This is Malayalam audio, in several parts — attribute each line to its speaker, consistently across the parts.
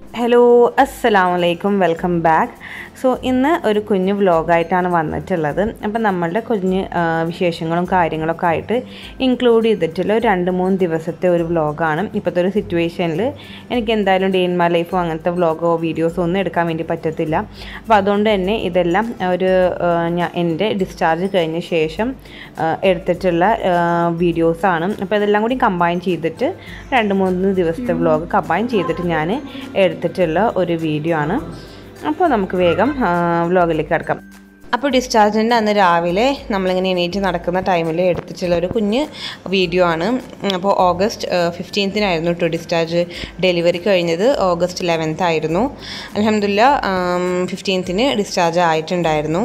Speaker 1: ഹലോ അസ്സലാമു അലൈക്കും വെൽക്കം ബാക്ക് സോ ഇന്ന് ഒരു കുഞ്ഞു വ്ലോഗായിട്ടാണ് വന്നിട്ടുള്ളത് അപ്പം നമ്മളുടെ കുഞ്ഞ് ആ, വിശേഷങ്ങളും കാര്യങ്ങളൊക്കെ ആയിട്ട് ഇൻക്ലൂഡ് ചെയ്തിട്ടുള്ള ഒരു രണ്ട് മൂന്ന് ദിവസത്തെ ഒരു വ്ലോഗാണ് ഇപ്പോഴത്തെ ഒരു സിറ്റുവേഷനിൽ എനിക്ക് എന്തായാലും ഡേ ഇൻ മൈ ലൈഫോ അങ്ങനത്തെ വ്ലോഗോ വീഡിയോസോ ഒന്നും എടുക്കാൻ വേണ്ടി പറ്റത്തില്ല അപ്പോൾ അതുകൊണ്ട് തന്നെ ഇതെല്ലാം ഒരു ആ, ഞാൻ എൻ്റെ ഡിസ്ചാർജ് കഴിഞ്ഞ ശേഷം ആ, എടുത്തിട്ടുള്ള വീഡിയോസാണ് അപ്പോൾ ഇതെല്ലാം കൂടി കമ്പൈൻ ചെയ്തിട്ട് രണ്ട് മൂന്ന് ദിവസത്തെ വ്ലോഗ് കമ്പൈൻ ചെയ്തിട്ട് ഞാൻ എടുത്തിട്ടുള്ള ഒരു വീഡിയോ ആണ് അപ്പോൾ നമുക്ക് വേഗം വ്ലോഗിലേക്ക് കിടക്കാം അപ്പോൾ ഡിസ്ചാർജിൻ്റെ അന്ന് രാവിലെ നമ്മളിങ്ങനെ എണീറ്റ് നടക്കുന്ന ടൈമിൽ എടുത്തിട്ടുള്ള ഒരു കുഞ്ഞ് വീഡിയോ ആണ് അപ്പോൾ ഓഗസ്റ്റ് ഫിഫ്റ്റീൻത്തിനായിരുന്നു കേട്ടോ ഡിസ്ചാർജ് ഡെലിവറി കഴിഞ്ഞത് ഓഗസ്റ്റ് ലെവൻത്ത് ആയിരുന്നു അലഹമില്ല ഫിഫ്റ്റീൻത്തിന് ഡിസ്ചാർജ് ആയിട്ടുണ്ടായിരുന്നു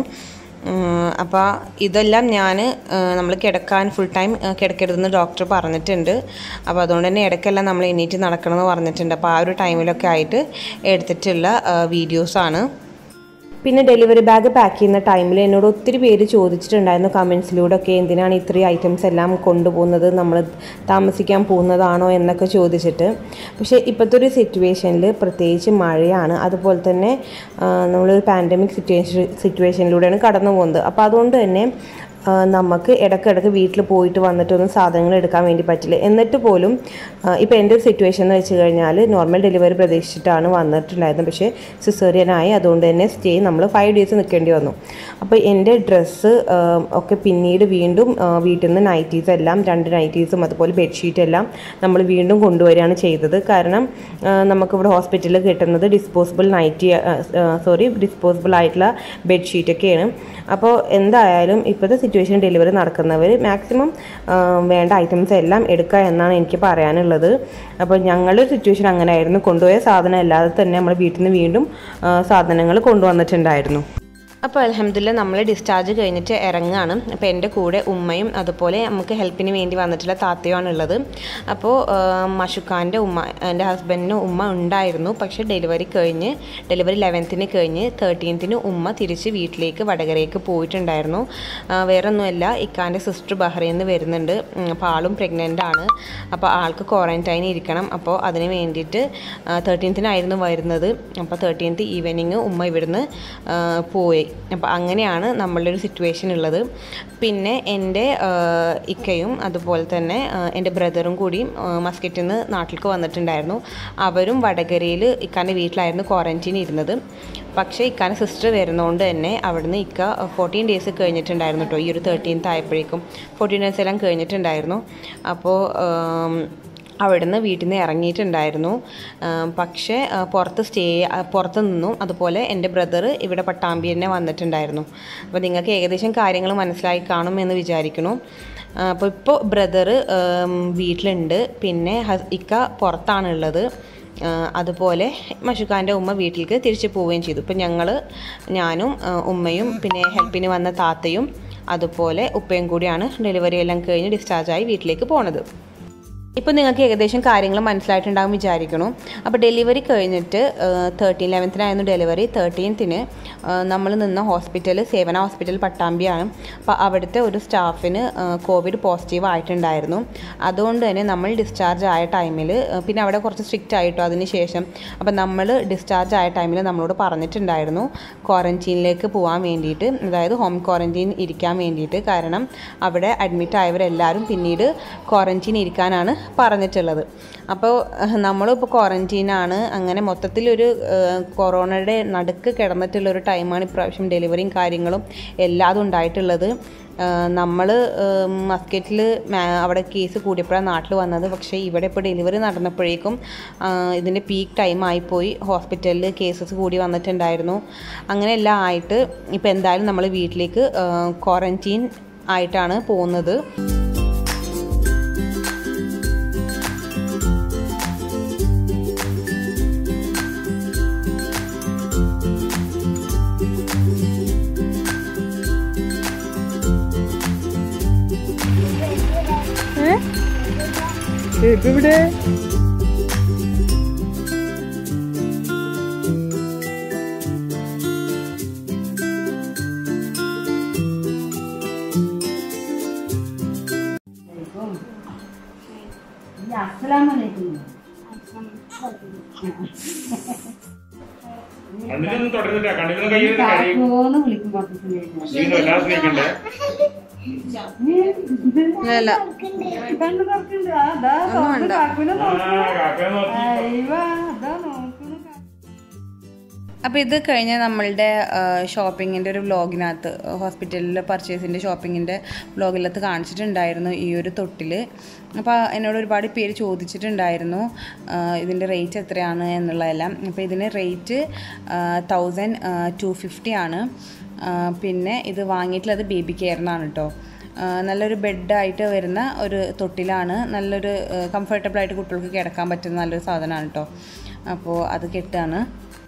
Speaker 1: അപ്പോൾ ഇതെല്ലാം ഞാൻ നമ്മൾ കിടക്കാൻ ഫുൾ ടൈം കിടക്കരുതെന്ന് ഡോക്ടർ പറഞ്ഞിട്ടുണ്ട് അപ്പോൾ അതുകൊണ്ട് തന്നെ ഇടയ്ക്കെല്ലാം നമ്മൾ എണീറ്റ് നടക്കണമെന്ന് പറഞ്ഞിട്ടുണ്ട് അപ്പോൾ ആ ഒരു ടൈമിലൊക്കെ ആയിട്ട് എടുത്തിട്ടുള്ള വീഡിയോസാണ് പിന്നെ ഡെലിവറി ബാഗ് പാക്ക് ചെയ്യുന്ന ടൈമിൽ എന്നോട് ഒത്തിരി പേര് ചോദിച്ചിട്ടുണ്ടായിരുന്നു കമൻസിലൂടെ ഒക്കെ എന്തിനാണ് ഇത്രയും ഐറ്റംസ് എല്ലാം കൊണ്ടുപോകുന്നത് നമ്മൾ താമസിക്കാൻ പോകുന്നതാണോ എന്നൊക്കെ ചോദിച്ചിട്ട് പക്ഷേ ഇപ്പോഴത്തെ ഒരു സിറ്റുവേഷനിൽ പ്രത്യേകിച്ച് മഴയാണ് അതുപോലെ തന്നെ ആ, നമ്മളൊരു പാൻഡമിക് സിറ്റുവേഷൻ സിറ്റുവേഷനിലൂടെയാണ് കടന്നു പോകുന്നത് അപ്പോൾ അതുകൊണ്ട് തന്നെ ആ, നമുക്ക് ഇടയ്ക്കിടയ്ക്ക് വീട്ടിൽ പോയിട്ട് വന്നിട്ടൊന്നും സാധനങ്ങൾ എടുക്കാൻ വേണ്ടി പറ്റില്ല എന്നിട്ട് പോലും ഇപ്പോൾ എൻ്റെ ഒരു സിറ്റുവേഷൻ എന്ന് വെച്ച് കഴിഞ്ഞാൽ നോർമൽ ഡെലിവറി പ്രതീക്ഷിച്ചിട്ടാണ് വന്നിട്ടുണ്ടായിരുന്നത് പക്ഷേ സിസേറിയനായി അതുകൊണ്ട് തന്നെ സ്റ്റേ നമ്മൾ ഫൈവ് ഡേയ്സ് നിൽക്കേണ്ടി വന്നു അപ്പോൾ എൻ്റെ ഡ്രസ്സ് ഒക്കെ പിന്നീട് വീണ്ടും ആ, വീട്ടിൽ നിന്ന് നൈറ്റീസ് എല്ലാം രണ്ട് നൈറ്റീസും അതുപോലെ ബെഡ്ഷീറ്റ് എല്ലാം നമ്മൾ വീണ്ടും കൊണ്ടുവരികയാണ് ചെയ്തത് കാരണം ആ, നമുക്കിവിടെ ഹോസ്പിറ്റലിൽ കിട്ടുന്നത് ഡിസ്പോസിബിൾ നൈറ്റി സോറി ഡിസ്പോസിബിൾ ആയിട്ടുള്ള ബെഡ്ഷീറ്റൊക്കെയാണ് അപ്പോൾ എന്തായാലും ഇപ്പോഴത്തെ സിറ്റുവേഷൻ ഡെലിവറി നടക്കുന്നവർ മാക്സിമം വേണ്ട ഐറ്റംസ് എല്ലാം എടുക്കുക എന്നാണ് എനിക്ക് പറയാനുള്ളത് അപ്പോൾ ഞങ്ങളുടെ സിറ്റുവേഷൻ അങ്ങനെ ആയിരുന്നു കൊണ്ടുപോയ സാധനം അല്ലാതെ തന്നെ നമ്മൾ വീട്ടിൽ നിന്ന് വീണ്ടും സാധനങ്ങൾ കൊണ്ടുവന്നിട്ടുണ്ടായിരുന്നു അപ്പോൾ അലഹമില്ല നമ്മൾ ഡിസ്ചാർജ് കഴിഞ്ഞിട്ട് ഇറങ്ങുകയാണ് അപ്പോൾ എൻ്റെ കൂടെ ഉമ്മയും അതുപോലെ നമുക്ക് ഹെൽപ്പിന് വേണ്ടി വന്നിട്ടുള്ള താത്തയുമാണ് ഉള്ളത് അപ്പോൾ മഷുഖാൻ്റെ ഉമ്മ എൻ്റെ ഹസ്ബൻഡിന് ഉമ്മ ഉണ്ടായിരുന്നു പക്ഷേ ഡെലിവറി കഴിഞ്ഞ് ഡെലിവറി ലെവൻത്തിന് കഴിഞ്ഞ് തേർട്ടീൻത്തിന് ഉമ്മ തിരിച്ച് വീട്ടിലേക്ക് വടകരയ്ക്ക് പോയിട്ടുണ്ടായിരുന്നു ആ, വേറൊന്നുമല്ല ഇക്കാൻ്റെ സിസ്റ്റർ ബഹ്റയിൽ നിന്ന് വരുന്നുണ്ട് ഉം, അപ്പോൾ ആളും പ്രഗ്നൻ്റ് ആണ് അപ്പോൾ ആൾക്ക് ക്വാറൻറ്റൈനിൽ ഇരിക്കണം അപ്പോൾ അതിന് വേണ്ടിയിട്ട് തേർട്ടീൻത്തിനായിരുന്നു വരുന്നത് അപ്പോൾ തേർട്ടീൻത്ത് ഈവനിങ് ഉമ്മ ഇവിടുന്ന് ആ, പോയി അപ്പോൾ അങ്ങനെയാണ് നമ്മളുടെ ഒരു സിറ്റുവേഷൻ ഉള്ളത് പിന്നെ എൻ്റെ ആ, ഇക്കയും അതുപോലെ തന്നെ ആ, എൻ്റെ ബ്രദറും കൂടിയും ആ, മസ്കറ്റിൽ നിന്ന് നാട്ടിലേക്ക് വന്നിട്ടുണ്ടായിരുന്നു അവരും വടകരയിൽ ഇക്കാൻ്റെ വീട്ടിലായിരുന്നു ക്വാറൻറ്റീൻ ഇരുന്നത് പക്ഷേ ഇക്കാൻ്റെ സിസ്റ്റർ വരുന്നതുകൊണ്ട് തന്നെ അവിടുന്ന് ഇക്ക ഫോർട്ടീൻ ഡേയ്സ് കഴിഞ്ഞിട്ടുണ്ടായിരുന്നു കേട്ടോ ഈ ഒരു തേർട്ടീൻത്ത് ആയപ്പോഴേക്കും ഫോർട്ടീൻ ഡേയ്സ് എല്ലാം കഴിഞ്ഞിട്ടുണ്ടായിരുന്നു അപ്പോൾ ആം, അവിടുന്ന് വീട്ടിൽ നിന്ന് ഇറങ്ങിയിട്ടുണ്ടായിരുന്നു ആ, പക്ഷേ ആ, പുറത്ത് സ്റ്റേ ആ, പുറത്ത് നിന്നും അതുപോലെ എൻ്റെ ബ്രദർ ഇവിടെ പട്ടാമ്പി തന്നെ വന്നിട്ടുണ്ടായിരുന്നു അപ്പോൾ നിങ്ങൾക്ക് ഏകദേശം കാര്യങ്ങൾ മനസ്സിലായി കാണും എന്ന് വിചാരിക്കുന്നു ആ, അപ്പോൾ ഇപ്പോൾ ബ്രദർ വീട്ടിലുണ്ട് പിന്നെ ഹസ് ഇക്ക പുറത്താണുള്ളത് ആ, അതുപോലെ മഷുഖാൻ്റെ ഉമ്മ വീട്ടിലേക്ക് തിരിച്ചു പോവുകയും ചെയ്തു ഇപ്പം ഞങ്ങൾ ഞാനും ആ, ഉമ്മയും പിന്നെ ഹെൽപ്പിന് വന്ന താത്തയും അതുപോലെ ഉപ്പയും കൂടിയാണ് ഡെലിവറി എല്ലാം കഴിഞ്ഞ് ഡിസ്ചാർജായി വീട്ടിലേക്ക് പോണത് ഇപ്പോൾ നിങ്ങൾക്ക് ഏകദേശം കാര്യങ്ങൾ മനസ്സിലായിട്ടുണ്ടാകും വിചാരിക്കണു അപ്പോൾ ഡെലിവറി കഴിഞ്ഞിട്ട് തേർട്ടീൻ ലെവൻത്തിനായിരുന്നു ഡെലിവറി തേർട്ടീൻത്തിന് നമ്മൾ നിന്ന ഹോസ്പിറ്റൽ സേവന ഹോസ്പിറ്റൽ പട്ടാമ്പിയാണ് അപ്പോൾ അവിടുത്തെ ഒരു സ്റ്റാഫിന് കോവിഡ് പോസിറ്റീവ് ആയിട്ടുണ്ടായിരുന്നു അതുകൊണ്ട് തന്നെ നമ്മൾ ഡിസ്ചാർജ് ആയ ടൈമിൽ പിന്നെ അവിടെ കുറച്ച് സ്ട്രിക്റ്റ് ആയിട്ടോ അതിന് ശേഷം അപ്പോൾ നമ്മൾ ഡിസ്ചാർജ് ആയ ടൈമിൽ നമ്മളോട് പറഞ്ഞിട്ടുണ്ടായിരുന്നു ക്വാറൻറ്റീനിലേക്ക് പോകാൻ വേണ്ടിയിട്ട് അതായത് ഹോം ക്വാറൻറ്റീൻ ഇരിക്കാൻ വേണ്ടിയിട്ട് കാരണം അവിടെ അഡ്മിറ്റ് ആയവരെല്ലാവരും പിന്നീട് ക്വാറൻറ്റീൻ ഇരിക്കാനാണ് പറഞ്ഞിട്ടുള്ളത് അപ്പോൾ നമ്മളിപ്പോൾ ക്വാറൻറ്റീനാണ് അങ്ങനെ മൊത്തത്തിലൊരു ഏഹ്, കൊറോണയുടെ നടുക്ക് കിടന്നിട്ടുള്ളൊരു ടൈമാണ് ഇപ്രാവശ്യം ഡെലിവറിയും കാര്യങ്ങളും എല്ലാതും ഉണ്ടായിട്ടുള്ളത് നമ്മൾ മസ്കറ്റിൽ അവിടെ കേസ് കൂടിയപ്പോഴാണ് നാട്ടിൽ വന്നത് പക്ഷേ ഇവിടെ ഇപ്പോൾ ഡെലിവറി നടന്നപ്പോഴേക്കും ആ, ഇതിൻ്റെ പീക്ക് ടൈം ആയിപ്പോയി ഹോസ്പിറ്റലിൽ കേസസ് കൂടി വന്നിട്ടുണ്ടായിരുന്നു അങ്ങനെ എല്ലാം ആയിട്ട് ഇപ്പോൾ എന്തായാലും നമ്മൾ വീട്ടിലേക്ക് ക്വാറൻറ്റീൻ ആയിട്ടാണ് പോകുന്നത്
Speaker 2: ഇവിടെ
Speaker 3: അസ്സലാമലൈക്കും
Speaker 2: കണ്ണിലൊന്നും തുടരുന്നില്ല കണ്ണിലൊന്നും കഴിയുന്നില്ല കഴിയും
Speaker 3: കാക്കോന്ന് വിളിക്കും പപ്പസിനെ
Speaker 2: നീ വല്ലാതെ സ്നേഹിക്കണ്ടേ
Speaker 1: അല്ല
Speaker 3: കണ്ണു തുറക്കണ്ട് അതാ തുറന്ന് കാക്കുനെ
Speaker 2: ആ കാക്കയെ നോക്കി
Speaker 3: അയ്യോ അതാ നോക്കണു
Speaker 1: അപ്പോൾ ഇത് കഴിഞ്ഞ നമ്മളുടെ ഷോപ്പിങ്ങിൻ്റെ ഒരു വ്ലോഗിനകത്ത് ഹോസ്പിറ്റലിൽ പർച്ചേസിൻ്റെ ഷോപ്പിങ്ങിൻ്റെ വ്ലോഗിനകത്ത് കാണിച്ചിട്ടുണ്ടായിരുന്നു ഈ ഒരു തൊട്ടിൽ അപ്പോൾ എന്നോട് ഒരുപാട് പേര് ചോദിച്ചിട്ടുണ്ടായിരുന്നു ആ, ഇതിൻ്റെ റേറ്റ് എത്രയാണ് എന്നുള്ളതെല്ലാം അപ്പോൾ ഇതിന് റേറ്റ് തൗസൻഡ് ടു ഫിഫ്റ്റി ആണ് ആ, പിന്നെ ഇത് വാങ്ങിയിട്ടുള്ളത് ബേബി കെയറിനാണ് കേട്ടോ ആ, നല്ലൊരു ബെഡായിട്ട് വരുന്ന ഒരു തൊട്ടിലാണ് നല്ലൊരു കംഫർട്ടബിൾ ആയിട്ട് കുട്ടികൾക്ക് കിടക്കാൻ പറ്റുന്ന നല്ലൊരു സാധനമാണ് കേട്ടോ അപ്പോൾ അത് കെട്ടാണ്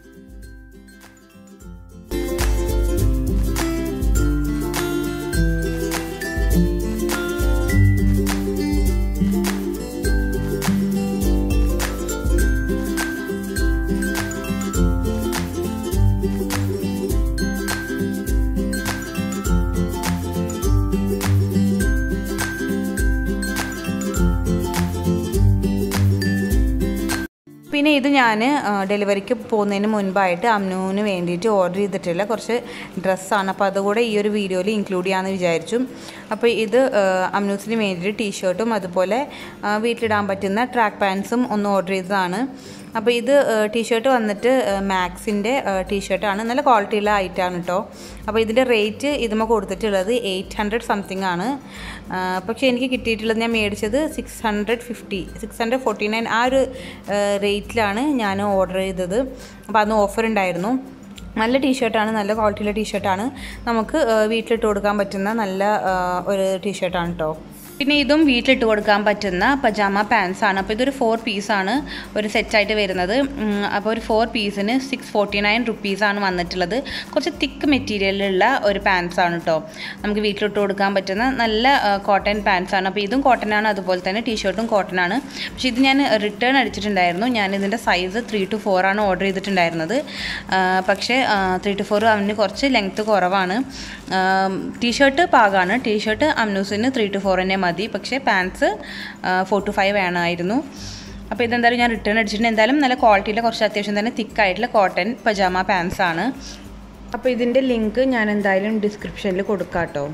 Speaker 1: പിന്നെ ഇത് ഞാൻ ഡെലിവറിക്ക് പോകുന്നതിന് മുൻപായിട്ട് അമ്നുവിന് വേണ്ടിയിട്ട് ഓർഡർ ചെയ്തിട്ടുള്ള കുറച്ച് ഡ്രസ്സാണ് അപ്പോൾ അതുകൂടെ ഈ ഒരു വീഡിയോയിൽ ഇൻക്ലൂഡ് ചെയ്യാമെന്ന് വിചാരിച്ചു അപ്പോൾ ഇത് അമ്നൂസിന് വേണ്ടിയിട്ട് ടീഷർട്ടും അതുപോലെ ആ, വീട്ടിലിടാൻ പറ്റുന്ന ട്രാക്ക് പാൻസും ഒന്ന് ഓർഡർ ചെയ്തതാണ് അപ്പോൾ ഇത് ടീഷർട്ട് വന്നിട്ട് മാക്സിൻ്റെ ടീഷർട്ടാണ് നല്ല ക്വാളിറ്റിയുള്ള ഐറ്റാണ് കേട്ടോ അപ്പോൾ ഇതിൻ്റെ റേറ്റ് ഇതുമ്മ കൊടുത്തിട്ടുള്ളത് എയ്റ്റ് ഹൺഡ്രഡ് സംതിങ് ആണ് ആ, പക്ഷേ എനിക്ക് കിട്ടിയിട്ടുള്ളത് ഞാൻ മേടിച്ചത് six hundred fifty six hundred forty nine ആ ഒരു റേറ്റിലാണ് ഞാൻ ഓർഡർ ചെയ്തത് അപ്പോൾ അന്ന് ഓഫർ ഉണ്ടായിരുന്നു നല്ല ടീഷർട്ടാണ് നല്ല ക്വാളിറ്റിയുള്ള ടീഷർട്ടാണ് നമുക്ക് ആ, വീട്ടിലിട്ട് കൊടുക്കാൻ പറ്റുന്ന നല്ല ആ, ഒരു ടീഷർട്ടാണ് കേട്ടോ പിന്നെ ഇതും വീട്ടിലിട്ട് കൊടുക്കാൻ പറ്റുന്ന പജാമ പാൻസ് ആണ് അപ്പോൾ ഇതൊരു ഫോർ പീസാണ് ഒരു സെറ്റായിട്ട് വരുന്നത് ഉം, അപ്പോൾ ഒരു ഫോർ പീസിന് സിക്സ് ഫോർട്ടി നയൻ റുപ്പീസാണ് വന്നിട്ടുള്ളത് കുറച്ച് തിക്ക് മെറ്റീരിയലുള്ള ഒരു പാൻസ് ആണ് കേട്ടോ നമുക്ക് വീട്ടിലിട്ട് കൊടുക്കാൻ പറ്റുന്ന നല്ല കോട്ടൺ പാൻസ് ആണ് അപ്പോൾ ഇതും കോട്ടൺ ആണ് അതുപോലെ തന്നെ ടീഷർട്ടും കോട്ടൺ ആണ് പക്ഷേ ഇത് ഞാൻ റിട്ടേൺ അടിച്ചിട്ടുണ്ടായിരുന്നു ഞാൻ ഇതിൻ്റെ സൈസ് ത്രീ ടു ഫോർ ആണ് ഓർഡർ ചെയ്തിട്ടുണ്ടായിരുന്നത് ആ, പക്ഷേ ത്രീ ടു ഫോർ അവന് കുറച്ച് ലെങ്ത്ത് കുറവാണ് ടീഷർട്ട് പാകമാണ് ടീഷർട്ട് അമ്നൂസിന് ത്രീ ടു ഫോർ തന്നെ മതി പക്ഷേ പാൻസ് ഫോർ ടു ഫൈവ് വേണമായിരുന്നു അപ്പോൾ ഇതെന്തായാലും ഞാൻ റിട്ടേൺ അടിച്ചിട്ടുണ്ട് എന്തായാലും നല്ല ക്വാളിറ്റിയിലെ കുറച്ച് അത്യാവശ്യം തന്നെ തിക്കായിട്ടുള്ള കോട്ടൺ പജാമ പാൻസ് ആണ് അപ്പോൾ ഇതിൻ്റെ ലിങ്ക് ഞാൻ എന്തായാലും ഡിസ്ക്രിപ്ഷനിൽ കൊടുക്കാം കേട്ടോ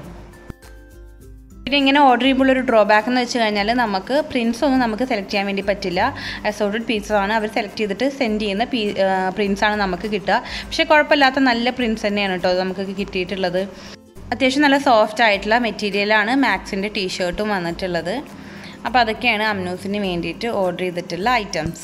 Speaker 1: പിന്നെ ഇങ്ങനെ ഓർഡർ ചെയ്യുമ്പോൾ ഒരു ഡ്രോബാക്ക് എന്ന് വെച്ച് കഴിഞ്ഞാൽ നമുക്ക് പ്രിൻസ് ഒന്നും നമുക്ക് സെലക്ട് ചെയ്യാൻ വേണ്ടി പറ്റില്ല അസോർട്ടഡ് പീസസ് ആണ് അവർ സെലക്ട് ചെയ്തിട്ട് സെൻഡ് ചെയ്യുന്ന പീ പ്രിൻസ് ആണ് നമുക്ക് കിട്ടുക പക്ഷേ കുഴപ്പമില്ലാത്ത നല്ല പ്രിൻസ് തന്നെയാണ് കേട്ടോ നമുക്ക് കിട്ടിയിട്ടുള്ളത് അത്യാവശ്യം നല്ല സോഫ്റ്റ് ആയിട്ടുള്ള മെറ്റീരിയലാണ് മാക്സിൻ്റെ ടീഷർട്ടും വന്നിട്ടുള്ളത് അപ്പോൾ അതൊക്കെയാണ് അമ്നൂസിന് വേണ്ടിയിട്ട് ഓർഡർ ചെയ്തിട്ടുള്ള ഐറ്റംസ്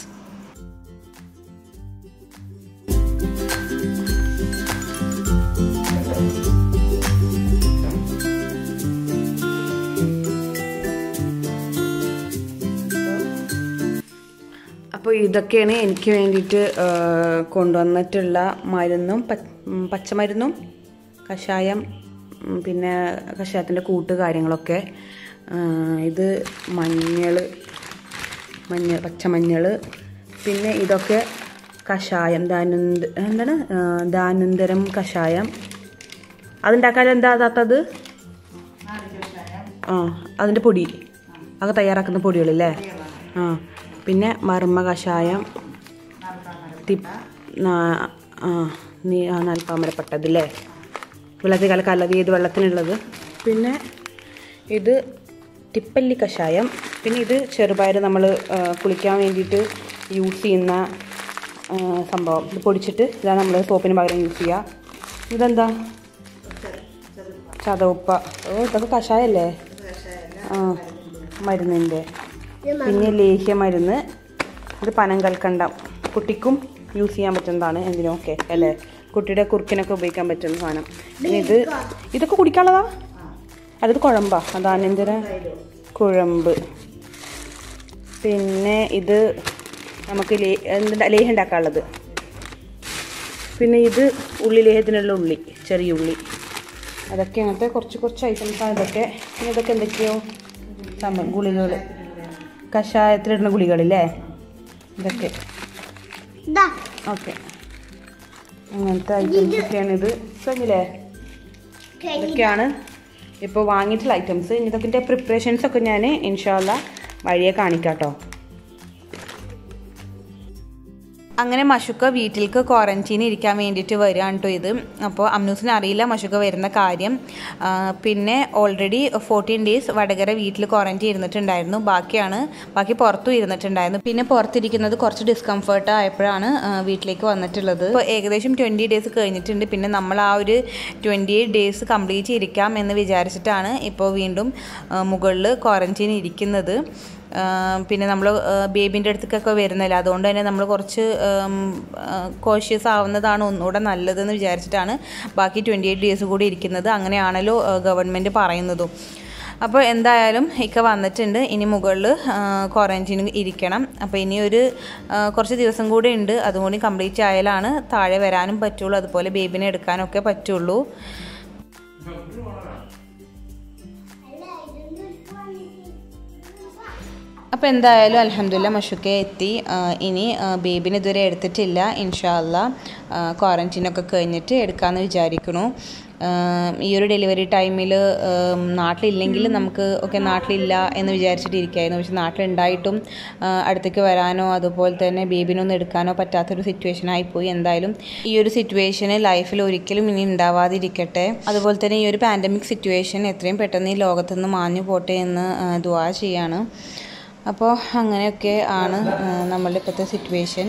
Speaker 1: അപ്പോൾ ഇതൊക്കെയാണ് എനിക്ക് വേണ്ടിയിട്ട് ആ, കൊണ്ടുവന്നിട്ടുള്ള മരുന്നും പ- ഉം, പച്ചമരുന്നും കഷായം ഉം, പിന്നെ കഷായത്തിൻ്റെ കൂട്ട് കാര്യങ്ങളൊക്കെ ആ, ഇത് മഞ്ഞൾ മഞ്ഞ പച്ചമഞ്ഞൾ പിന്നെ ഇതൊക്കെ കഷായം ദാനന്ത എന്താണ് ആ, ദാനന്തരം കഷായം അതുണ്ടാക്കാൻ എന്താ അതാത്തത് ആ അതിൻ്റെ പൊടി അതൊക്കെ തയ്യാറാക്കുന്ന പൊടികളല്ലേ ആ പിന്നെ മർമ്മ കഷായം തിപ്പ് നാ- ആ നീ ആ നൽപ്പാമരപ്പെട്ടതില്ലേ വെള്ളത്തിൽ കലക്കാലത് ഏത് വെള്ളത്തിനുള്ളത് പിന്നെ ഇത് തിപ്പല്ലി കഷായം പിന്നെ ഇത് ചെറുപയർ നമ്മൾ കുളിക്കാൻ വേണ്ടിയിട്ട് യൂസ് ചെയ്യുന്ന ആ, സംഭവം ഇത് പൊടിച്ചിട്ട് ഇതാണ് നമ്മൾ സോപ്പിന് പകരം യൂസ് ചെയ്യുക ഇതെന്താ ചതവുപ്പ ഓ ഇതൊക്കെ കഷായല്ലേ ആ മരുന്നിൻ്റെ പിന്നെ ലേഹ്യ മരുന്ന് ഇത് പനം കൽക്കണ്ടം കുട്ടിക്കും യൂസ് ചെയ്യാൻ പറ്റുന്നതാണ് എന്തിനൊക്കെ അല്ലേ കുട്ടിയുടെ കുറുക്കിനൊക്കെ ഉപയോഗിക്കാൻ പറ്റുന്ന സാധനം പിന്നെ ഇത് ഇതൊക്കെ കുടിക്കാനുള്ളതാ അടുത്ത് കുഴമ്പാ അതാനന്തര കുഴമ്പ് പിന്നെ ഇത് നമുക്ക് ലേ എന്താ ലേഹ്യം ഉണ്ടാക്കാനുള്ളത് പിന്നെ ഇത് ഉള്ളി ലേഹത്തിനുള്ള ഉള്ളി ചെറിയ ഉള്ളി അതൊക്കെ അങ്ങനത്തെ കുറച്ച് കുറച്ച് ഐറ്റംസാണ് ഇതൊക്കെ പിന്നെ ഇതൊക്കെ എന്തൊക്കെയോ സംഭവം ഗുളികൾ കഷായത്തിലിടുന്ന ഗുളികളില്ലേ ഇതൊക്കെ ഓക്കെ അങ്ങനത്തെ ഐറ്റംസ് ഒക്കെയാണ് ഇത് കഴിഞ്ഞില്ലേ ഇതൊക്കെയാണ് ഇപ്പോൾ വാങ്ങിയിട്ടുള്ള ഐറ്റംസ് ഇനി ഇതൊക്കെ പ്രിപ്പറേഷൻസ് ഒക്കെ ഞാൻ ഇൻഷാല്ല വഴിയെ കാണിക്കാം കേട്ടോ അങ്ങനെ മഷുക്ക വീട്ടിലേക്ക് ക്വാറന്റീൻ ഇരിക്കാൻ വേണ്ടിയിട്ട് വരികയാണ് കേട്ടോ ഇത് അപ്പോൾ അമ്നൂസിന് അറിയില്ല മഷുക്ക വരുന്ന കാര്യം ആ, പിന്നെ ഓൾറെഡി ഫോർട്ടീൻ ഡേയ്സ് വടകര വീട്ടിൽ ക്വാറന്റീൻ ഇരുന്നിട്ടുണ്ടായിരുന്നു ബാക്കിയാണ് ബാക്കി പുറത്തും ഇരുന്നിട്ടുണ്ടായിരുന്നു പിന്നെ പുറത്തിരിക്കുന്നത് കുറച്ച് ഡിസ്കംഫർട്ട് ആയപ്പോഴാണ് ആ, വീട്ടിലേക്ക് വന്നിട്ടുള്ളത് ഇപ്പോൾ ഏകദേശം ട്വൻറ്റി ഡേയ്സ് കഴിഞ്ഞിട്ടുണ്ട് പിന്നെ നമ്മൾ ആ ഒരു ട്വൻറ്റി എയ്റ്റ് ഡേയ്സ് കംപ്ലീറ്റ് ഇരിക്കാം എന്ന് വിചാരിച്ചിട്ടാണ് ഇപ്പോൾ വീണ്ടും മുകളിൽ ക്വാറന്റീൻ ഇരിക്കുന്നത് ആം, പിന്നെ നമ്മൾ ബേബിൻ്റെ അടുത്തേക്കൊക്കെ വരുന്നില്ല അതുകൊണ്ട് തന്നെ നമ്മൾ കുറച്ച് കോഷ്യസ് ആവുന്നതാണ് ഒന്നുകൂടെ നല്ലതെന്ന് വിചാരിച്ചിട്ടാണ് ബാക്കി ട്വൻറ്റി എയ്റ്റ് ഡേയ്സ് കൂടി ഇരിക്കുന്നത് അങ്ങനെയാണല്ലോ ഗവൺമെൻറ് പറയുന്നതും അപ്പോൾ എന്തായാലും ഇക്ക വന്നിട്ടുണ്ട് ഇനി മുകളിൽ ക്വാറന്റീൻ ഇരിക്കണം അപ്പോൾ ഇനി ഒരു ആ, കുറച്ച് ദിവസം കൂടി ഉണ്ട് അതും കൂടി കംപ്ലീറ്റ് ആയാലാണ് താഴെ വരാനും പറ്റുള്ളൂ അതുപോലെ ബേബിനെ എടുക്കാനൊക്കെ പറ്റുള്ളൂ അപ്പോൾ എന്തായാലും അലഹമില്ല മഷുക്കെ എത്തി ആ, ഇനി ആ, ബേബിനെ ഇതുവരെ എടുത്തിട്ടില്ല ഇൻഷാല്ല ക്വാറന്റീനൊക്കെ കഴിഞ്ഞിട്ട് എടുക്കാമെന്ന് വിചാരിക്കണു ആ, ഈ ഒരു ഡെലിവറി ടൈമിൽ നാട്ടിലില്ലെങ്കിൽ നമുക്ക് ഒക്കെ നാട്ടിലില്ല എന്ന് വിചാരിച്ചിട്ട് ഇരിക്കുകയായിരുന്നു പക്ഷെ നാട്ടിലുണ്ടായിട്ടും ആ, അടുത്തേക്ക് വരാനോ അതുപോലെ തന്നെ ബേബിനൊന്നും എടുക്കാനോ പറ്റാത്തൊരു സിറ്റുവേഷൻ ആയിപ്പോയി എന്തായാലും ഈ ഒരു സിറ്റുവേഷന് ലൈഫിൽ ഒരിക്കലും ഇനി ഉണ്ടാവാതിരിക്കട്ടെ അതുപോലെ തന്നെ ഈ ഒരു പാൻഡമിക് സിറ്റുവേഷൻ എത്രയും പെട്ടെന്ന് ഈ ലോകത്തുനിന്ന് മാഞ്ഞു പോട്ടെ എന്ന് ആ, ദുആ ചെയ്യാണ് അപ്പോൾ അങ്ങനെയൊക്കെ ആണ് ആ, നമ്മളുടെ ഇപ്പോഴത്തെ സിറ്റുവേഷൻ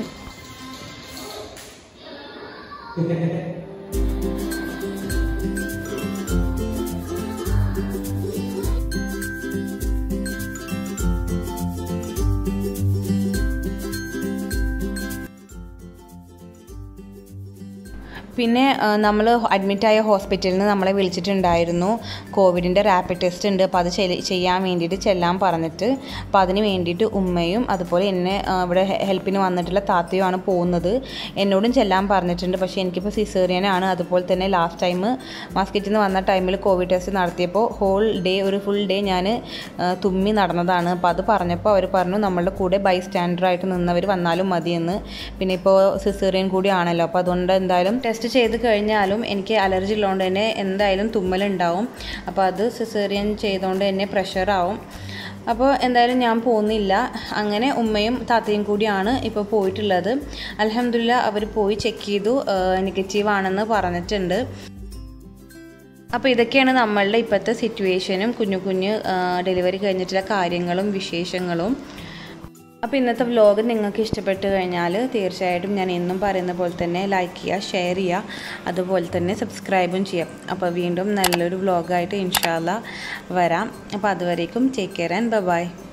Speaker 1: പിന്നെ നമ്മൾ അഡ്മിറ്റായ ഹോസ്പിറ്റലിൽ നിന്ന് നമ്മളെ വിളിച്ചിട്ടുണ്ടായിരുന്നു കോവിഡിൻ്റെ റാപ്പിഡ് ടെസ്റ്റ് ഉണ്ട് അപ്പോൾ അത് ചെല- ചെയ്യാൻ വേണ്ടിയിട്ട് ചെല്ലാൻ പറഞ്ഞിട്ട് അപ്പോൾ അതിന് വേണ്ടിയിട്ട് ഉമ്മയും അതുപോലെ എന്നെ ആ, ഇവിടെ ഹെ- ഹെൽപ്പിന് വന്നിട്ടുള്ള താത്തയുമാണ് പോകുന്നത് എന്നോടും ചെല്ലാൻ പറഞ്ഞിട്ടുണ്ട് പക്ഷേ എനിക്കിപ്പോൾ സിസേറിയനാണ് അതുപോലെ തന്നെ ലാസ്റ്റ് ടൈം മാസ്കറ്റിൽ നിന്ന് വന്ന ടൈമിൽ കോവിഡ് ടെസ്റ്റ് നടത്തിയപ്പോൾ ഹോൾ ഡേ ഒരു ഫുൾ ഡേ ഞാൻ തുമ്മി നടന്നതാണ് അപ്പോൾ അത് പറഞ്ഞപ്പോൾ അവർ പറഞ്ഞു നമ്മളുടെ കൂടെ ബൈ സ്റ്റാൻഡറായിട്ട് നിന്നവർ വന്നാലും മതിയെന്ന് പിന്നെ ഇപ്പോൾ സിസേറിയൻ കൂടി ആണല്ലോ അപ്പോൾ അതുകൊണ്ട് എന്തായാലും ടെസ്റ്റ് ചെയ്ത് കഴിഞ്ഞാലും എനിക്ക് അലർജി ഉള്ളതുകൊണ്ട് തന്നെ എന്തായാലും തുമ്മലുണ്ടാവും അപ്പോൾ അത് സിസേറിയൻ ചെയ്തുകൊണ്ട് തന്നെ പ്രഷറാവും അപ്പോൾ എന്തായാലും ഞാൻ പോകുന്നില്ല അങ്ങനെ ഉമ്മയും താത്തയും കൂടിയാണ് ഇപ്പോൾ പോയിട്ടുള്ളത് അലഹമില്ല അവർ പോയി ചെക്ക് ചെയ്തു നെഗറ്റീവ് ആണെന്ന് പറഞ്ഞിട്ടുണ്ട് അപ്പോൾ ഇതൊക്കെയാണ് നമ്മളുടെ ഇപ്പോഴത്തെ സിറ്റുവേഷനും കുഞ്ഞു കുഞ്ഞു ഡെലിവറി കഴിഞ്ഞിട്ടുള്ള കാര്യങ്ങളും വിശേഷങ്ങളും അപ്പോൾ ഇന്നത്തെ വ്ലോഗ് നിങ്ങൾക്ക് ഇഷ്ടപ്പെട്ട് കഴിഞ്ഞാൽ തീർച്ചയായിട്ടും ഞാൻ എന്നും പറയുന്ന പോലെ തന്നെ ലൈക്ക് ചെയ്യുക ഷെയർ ചെയ്യുക അതുപോലെ തന്നെ സബ്സ്ക്രൈബും ചെയ്യാം അപ്പോൾ വീണ്ടും നല്ലൊരു വ്ലോഗായിട്ട് ഇൻഷാല്ല വരാം അപ്പോൾ അതുവരേക്കും ടേക്ക് കെയർ ആൻഡ് ബൈ